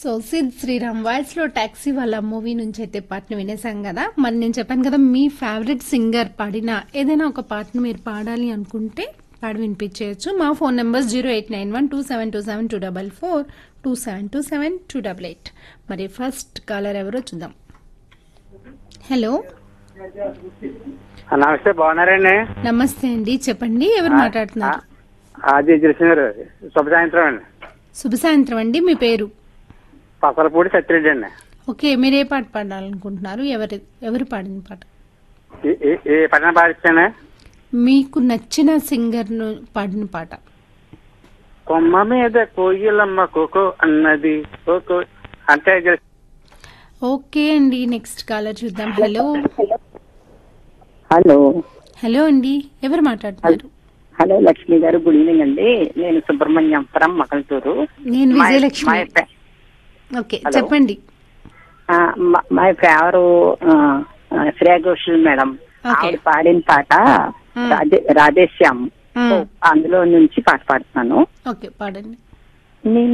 So Sid Sriram voice లో taxi వాళ్ళ movie నుంచి అయితే పాటను వినేసాం కదా మరి నేను చెప్పాను కదా మీ ఫేవరెట్ సింగర్ పాడిన ఏదైనా ఒక పాటను మీరు పాడాలి అనుకుంటే పాడి వినిపించేయచ్చు మా phone number zero eight nine one two seven two seven two double four two seven two seven two double eight మరి ఫస్ట్ కాలర్ ఎవరో చూద్దాం హలో ఆ, నమస్తే బాగున్నారండి నమస్తే అండి చెప్పండి ఎవరు మాట్లాడుతున్నారు అది తెలిసినారు శుభ సాయంత్రం అండి శుభ సాయంత్రం అండి మీ పేరు పసలపూడి సత్యరెడ్డి అండి ఓకే మీరు ఏ పాట పాడాలనుకుంటున్నారు ఎవరి ఎవరు పాడిన పాట ఏ- ఏ- ఏ పట్టణ పాటిస్తాను మీకు నచ్చిన సింగర్ ను పాడిన పాట కొమ్మ మీద కోయిలమ్మ కోకో అన్నది కోకో అంటే తెలు- ఓకే అండి నెక్స్ట్ కాలర్ చూద్దాం హలో హలో హలో అండి ఎవరు మాట్లాడుతున్నారు హలో లక్ష్మి గారు గుడ్ ఈవినింగ్ అండి నేను సుబ్రహ్మణ్యం ఫ్రమ్ మకల్తూరు నేను మై- విజయలక్ష్మి మై ఫే- ఓకే హలో. చెప్పండి ఆ, మ- my favourite Shreya Ghoshal madam okay. ఆవిడ పాడిన పాట మ్. రాధే- రాధేశ్యామ్ మ్. అందులో నుంచి పాట పాడుతున్నాను ఓకే పాడండి నీ